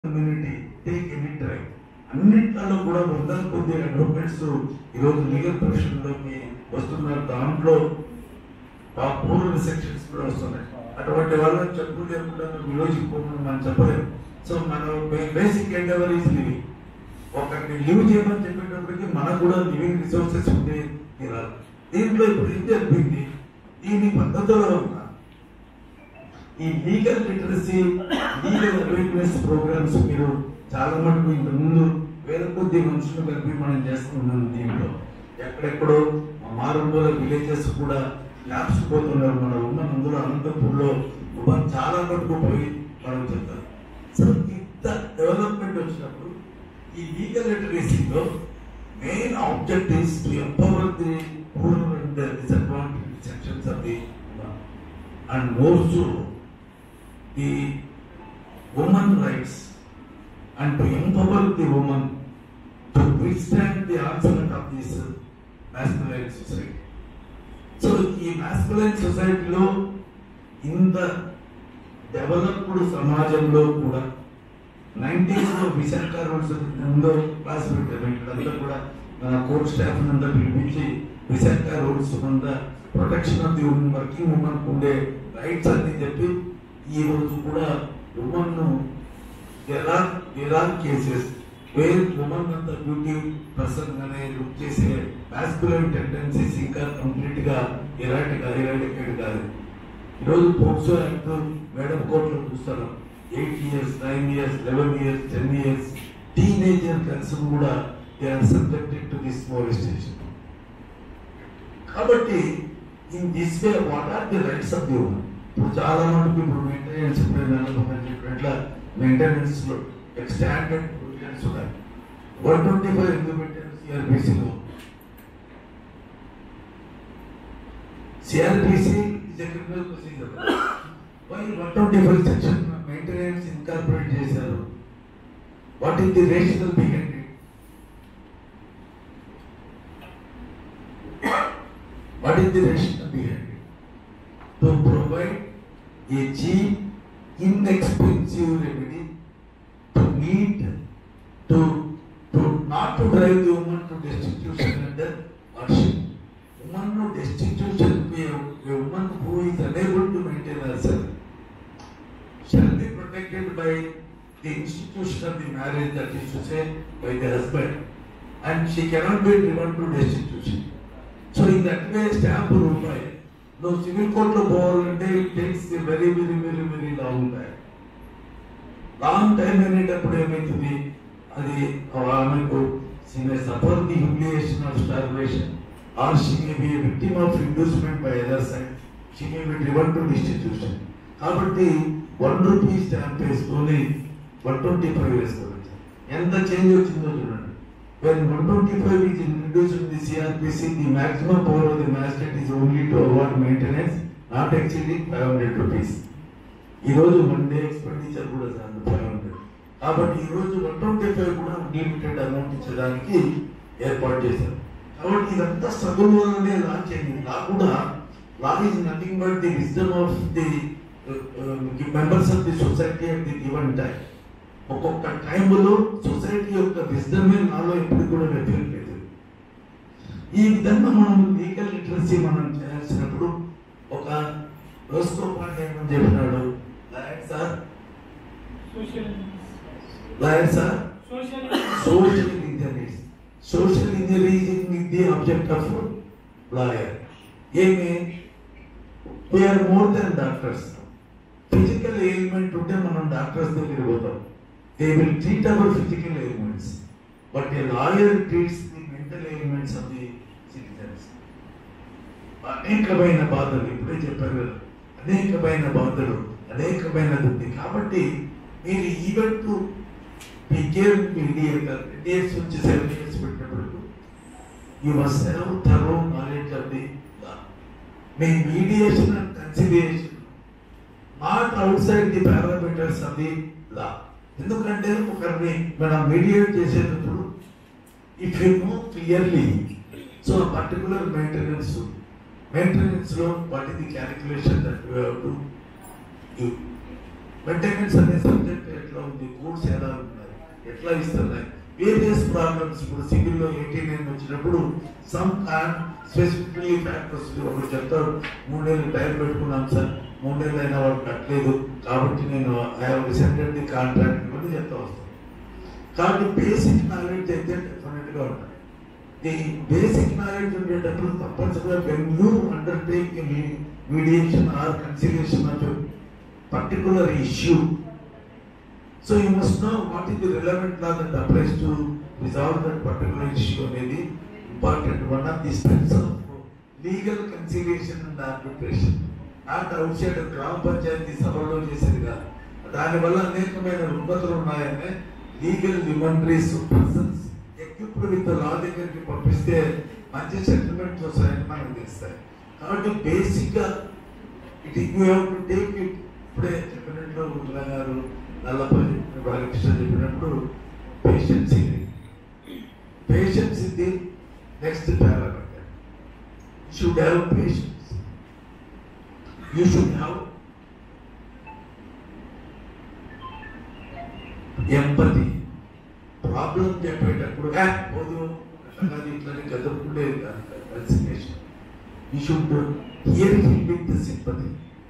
Community take any tribe అన్నిట్లలో కూడా వందల కొద్ది అడ్వకేట్స్ ఈరోజు లీగల్ ప్రొఫెషన్లోకి వస్తున్నారు దాంట్లో ఆ పూర్వ సెక్షన్స్ కూడా వస్తున్నాయి అటువంటి వాళ్ళని చెప్పు లేకుండా విలోచిపోకుండా మనం చెప్పలేము సో మనం బేసిక్ ఎండవర్ ఈజ్ లివింగ్ ఒకరిని లివ్ చేయమని చెప్పేటప్పటికి మనకు కూడా లివింగ్ రిసోర్సెస్ ఉంటే తీరాలి దీంట్లో ఇప్పుడు ఏం జరిగింది దీని పద్ధతిలో ఉన్న ఈ legal literacy legal awareness programmes మీరు చాలా మటుకు ఇంత ముందు వేల కొద్ది మనుషులు కలిపి మనం చేస్తున్నాం దీంట్లో ఎక్కడెక్కడో మారుమూల విలేజెస్ కూడా ల్యాబ్స్ పోతున్నారు మనం ఉన్న అందులో అనంతపూర్లో మనం చాలా మటుకు పోయి మనం చెప్తాం సో ఇంత డెవలప్మెంట్ వచ్చినప్పుడు ఈ లీగల్ లిటరసీలో main object is to empower the poor and disadvantage sections of the and more so the woman rights and to empower the woman to withstand the onslaught of this uh, masculine society. So ఈ masculine సొసైటీలో ఇంత developed సమాజంలో కూడా nineties లో Visakha rules ముందు class పెట్టారు ఇక్కడంతా కూడా మన కోర్ట్ స్టాఫ్ అంతా పిలిపించి విశాఖ రూల్స్ కింద protection of the women working women ఉండే రైట్స్ అని చెప్పి ఈ రోజు కూడా ఉమెన్ ఎలా ఎలా కేసెస్ వేర్ ఉమెన్ అంత బ్యూటీ పర్సన్ గానే లుక్ చేసే మాస్కులైన్ టెండెన్సీస్ ఇంకా కంప్లీట్ గా ఎరాటిక్ ఎరాటికేట్ కాదు ఈరోజు పోక్సో యాక్ట్ మేడం కోర్టులో చూస్తారు eight years nine years eleven years ten years teenager concern కూడా they are subjected to this molestation కాబట్టి in this way what are the rights of the women ఇప్పుడు చాలా మటుకు ఇప్పుడు మెయింటెనెన్స్ ఇప్పుడు నేను చెప్పినట్ల మెయింటెనెన్స్ లో స్టాండర్డ్ ప్రొవిజన్స్ ఉన్నాయి వన్ ట్వంటీ ఫైవ్ ఎందుకు పెట్టారు సిఆర్పిసిలో CrPC is a criminal procedure why one twenty five section maintenance incorporate చేశారు what is the rational behind it What is the rationale behind it? To provide a cheap, inexpensive remedy to meet, to, to not to drive the woman to destitution and then hardship. Woman to destitution, a, a woman who is unable to maintain herself shall be protected by the institution of the marriage that is to say by the husband and she cannot be driven to destitution. So ఈ that way stamp రూపాయి నువ్వు civil కోర్టులో పోవాలంటే it takes very very very very long time long time అనేటప్పుడు ఏమవుతుంది అది ఆమెకు may suffer the humiliation of starvation or she may be victim of inducement by other side she may be driven to destitution కాబట్టి one rupee stamp వేసుకొని one twenty five వేసుకోవచ్చు ఎంత change వచ్చిందో చూడండి When 125 is introduced in the CRPC, the maximum power of the magistrate is only to award maintenance not exceeding 500 rupees. ఈ రోజు one day expenditure కూడా sir five hundred కాబట్టి ఈ రోజు వన్ ట్వంటీ ఫైవ్ కూడా లిమిటెడ్ అమౌంట్ ఇచ్చడానికి ఏర్పాటు చేశారు కాబట్టి ఇదంతా స్ట్రగుల్ వల్లనే లా చేయండి లా కూడా law is nothing but the wisdom of the members of the society at the given time ఒక్కొక్క టైంలో సొసైటీ యొక్క విజ్డమే నాలో ఎప్పుడు కూడా వెతకలేదు ఈ విధంగా మనం లీగల్ లిటరసీ మనం చేయాల్సినప్పుడు ఒక రోస్కో పాండే ఏమని చెప్పినాడు lawyer sir lawyer sir social engineers social engineering is the object of lawyer ఏమి we are more than doctors physical ailment ఉంటే మనం డాక్టర్స్ దగ్గర పోతాం they will treat our physical ailments but a lawyer treats the mental ailments of the citizens అనేకమైన బాధలు ఇప్పుడే చెప్పారు కదా అనేకమైన బాధలు అనేకమైన దుఃఖి కాబట్టి మీరు even to care mediator years నుంచి సెవెన్ ఇయర్స్ పెట్టినప్పుడు you must have thorough knowledge of the me mediation and consideration not outside the parameters of the law ఎందుకంటే ఒకరిని మనం మీడియేట్ చేసేటప్పుడు if you know clearly so particular maintenance maintenance లో what is the calculation that you have to maintenance అనే subject ఎట్లా ఉంది course ఎలా ఉన్నాయి ఎట్లా ఇస్తున్నాయి వేరియస్ ప్రాబ్లమ్స్ ఇప్పుడు సివిల్లో ఎయిటీ నైన్ వచ్చినప్పుడు సమ్ స్పెసిఫికలీ ఫ్యాక్టర్స్ ఒకరు చెప్తారు మూడు నెలలు టైం పెట్టుకున్నాం సార్ మూడు నెలలు అయినా వాడు కట్టలేదు కాబట్టి నేను I have rescinded the contract ఇవన్నీ చెప్తా వస్తాను కాబట్టి బేసిక్ నాలెడ్జ్ అయితే డెఫినెట్ గా ఉంటాయి ది బేసిక్ నాలెడ్జ్ ఉండేటప్పుడు తప్పనిసరిగా when you undertake mediation or conciliation of particular issue so you must know what is the relevant law that applies to resolve that particular issue అనేది important one of the steps of legal conciliation and arbitration not outside gram panchayat సభలో చేసేది కాదు దానివల్ల అనేకమైన రుగ్మతలు ఉన్నాయని legal లిమండరీస్ persons equipped with law దగ్గరికి పంపిస్తే మంచి సెటిల్మెంట్స్ వస్తాయని మనకు తెలుస్తాయి కాబట్టి బేసిక్ గా it you have to take it ఇప్పుడే చెప్పినట్లు ఉల్లా గారు నల్లపల్లి బాలకృష్ణ చెప్పినప్పుడు పేషెన్స్ ఇది పేషెన్స్ ఇది next parameter should have patience you should have empathy problem చెప్పేటప్పుడు "ఏ, పోదు అట్లా ఇట్లని కదుపుకుండే conciliation you should hear him with the sympathy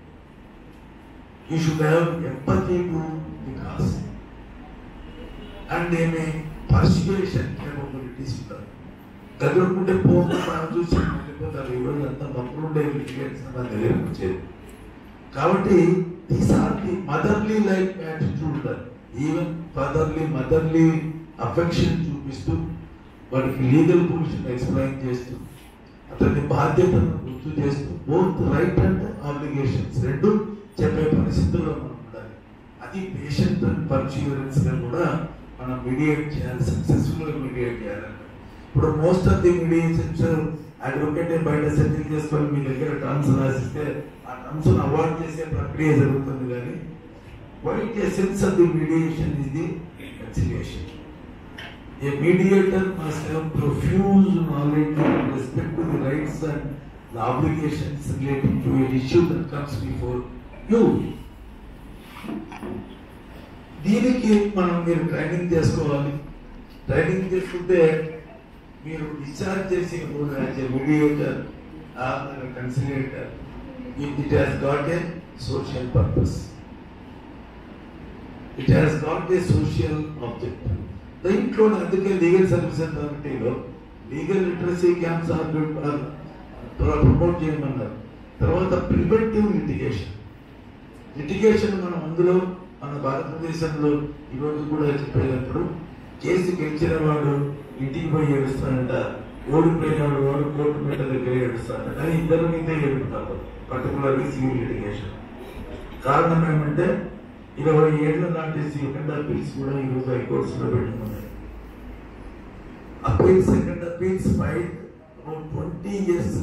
you should have empathy to the cause and ఏమి పర్సిక్యులేషన్ కేపబిలిటీస్ ఉంటారు కదులుకుంటే పోతే మనం చూసి వెళ్ళిపోతారు ఈరోజు అంతా మక్కులుండే లిటిగేట్స్ నాకు తెలియకొచ్చేది కాబట్టి these are the motherly life attitude even fatherly motherly affection చూపిస్తూ వాడికి లీగల్ పొజిషన్ ఎక్స్ప్లెయిన్ చేస్తూ అతని బాధ్యతను గుర్తు చేస్తూ బోత్ రైట్ అండ్ ఆబ్లిగేషన్స్ రెండు చెప్పే పరిస్థితుల్లో మనం ఉండాలి అది పేషెంట్ అండ్ పర్సీవరెన్స్ గా కూడా మనం మీడియేట్ చేయాలి సక్సెస్ఫుల్ గా మీడియేట్ చేయాలంటే ఇప్పుడు most of the mediations advocate బయట సెటిల్ చేసుకొని మీ దగ్గర టర్మ్స్ రాసిస్తే ఆ టర్మ్స్ అవార్డ్ చేసే ప్రక్రియ జరుగుతుంది కానీ white essence of the mediation is the conciliation A mediator must have profuse knowledge with respect to the rights and the obligations relating to an issue that comes before you. దీనికి మనం మీరు training చేసుకోవాలి training చేసుకుంటే మీరు discharge చేసి as a mediator conciliator it has got a social purpose it has got a social objective దీంట్లో అందుకే legal service అథారిటీలో లీగల్ లిటరసీ క్యాంప్స్ ప్రమోట్ చేయమన్నారు తర్వాత ప్రివెంటివ్ లిటిగేషన్ లిటిగేషన్ మనం అందులో మన భారతదేశంలో ఈరోజు కూడా చెప్పేటప్పుడు కేసు గెలిచిన వాడు ఇంటికి పోయి ఏడుస్తాడంట ఓడిపోయిన వాడు కోర్టు మీద దగ్గర ఏడుస్తాడంట కానీ ఇద్దరు మీదే ఏడుస్తారు పర్టికులర్లీ సివిల్ లిటిగేషన్ కారణం ఏమంటే ఇరవై ఏళ్ల నాటి సెకండ్ అపీల్స్ కూడా ఈ రోజు హైకోర్ట్స్ లో పెట్టుకున్నాయి appeal second appeals fight twenty years